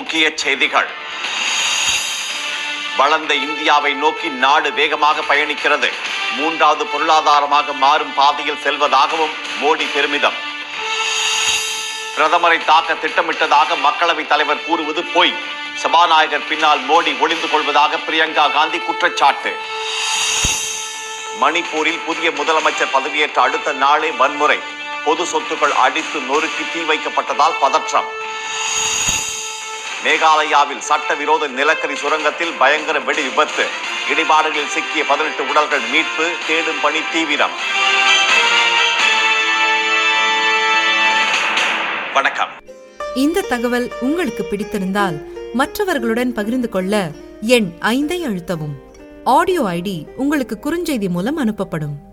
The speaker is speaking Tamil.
முக்கிய செய்திகள் வளர்ந்த இந்தியாவை நோக்கி நாடு வேகமாக பயணிக்கிறது மூன்றாவது பொருளாதாரமாக மாறும் பாதையில் செல்வதாகவும் மோடி பெருமிதம் பிரதமரை தாக்க திட்டமிட்டதாக மக்களவைத் தலைவர் கூறுவது பொய் சபாநாயகர் பின்னால் மோடி ஒளிந்து கொள்வதாக பிரியங்கா காந்தி குற்றச்சாட்டு மணிப்பூரில் புதிய முதலமைச்சர் பதவியேற்ற அடுத்த நாளே வன்முறை பொது சொத்துக்கள் அடித்து நொறுக்கி தீ வைக்கப்பட்டதால் பதற்றம் மேகாலயாவில் சட்டவிரோத நிலக்கரி சுரங்கத்தில் பயங்கர வெடி விபத்து இடிபாடுகளில் சிக்கிய பதினெட்டு உடல்கள் மீட்பு தேடும் பணி தீவிரம் வணக்கம் இந்த தகவல் உங்களுக்கு பிடித்திருந்தால் மற்றவர்களுடன் பகிர்ந்து கொள்ள எண் ஐந்தை அழுத்தவும் ஆடியோ ஐடி உங்களுக்கு குறுஞ்செய்தி மூலம் அனுப்பப்படும்